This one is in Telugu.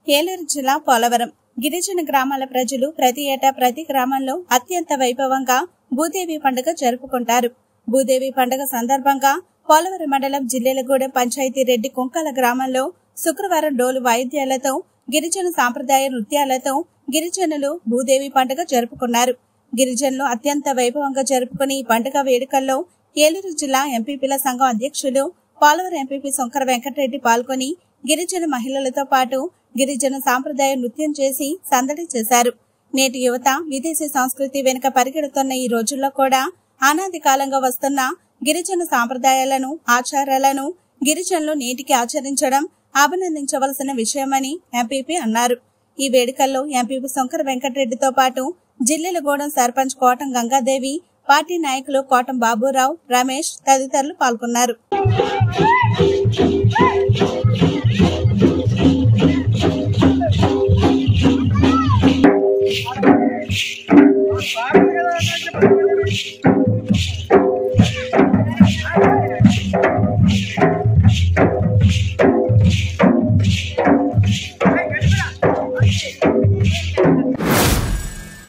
ఏలూరు జిల్లా పోలవరం గిరిజన గ్రామాల ప్రజలు ప్రతి ఏటా ప్రతి గ్రామంలో అత్యంత వైభవంగా భూదేవి పండుగ జరుపుకుంటారు భూదేవి పండుగ సందర్భంగా పోలవరం మండలం జిల్లెలగూడెం పంచాయతీ రెడ్డి కుంకాల గ్రామంలో శుక్రవారం డోలు వాయిద్యాలతో గిరిజన సాంప్రదాయ నృత్యాలతో గిరిజనులు భూదేవి పండుగ జరుపుకున్నారు గిరిజనులు అత్యంత వైభవంగా జరుపుకునే ఈ పండుగ వేడుకల్లో ఏలూరు జిల్లా ఎంపీపీల సంఘం అధ్యక్షులు పోలవరం ఎంపీపీ శంకర వెంకటరెడ్డి పాల్గొని గిరిజన మహిళలతో పాటు గిరిజన సాంప్రదాయ నృత్యం చేసి సందడి చేశారు నేటి యువత విదేశీ సంస్కృతి వెనుక పరిగెడుతున్న ఈ రోజుల్లో కూడా అనాది కాలంగా వస్తున్న గిరిజన సాంప్రదాయాలను ఆచారాలను గిరిజనులు నేటికి ఆచరించడం అభినందించవలసిన విషయమని ఎంపీపీ అన్నారు ఈ వేడుకల్లో ఎంపీపీ శంకర వెంకటరెడ్డితో పాటు జిల్లెలగూడెం సర్పంచ్ కోటం గంగాదేవి పార్టీ నాయకులు కోటం బాబురావు రమేష్ తదితరులు పాల్గొన్నారు Hey!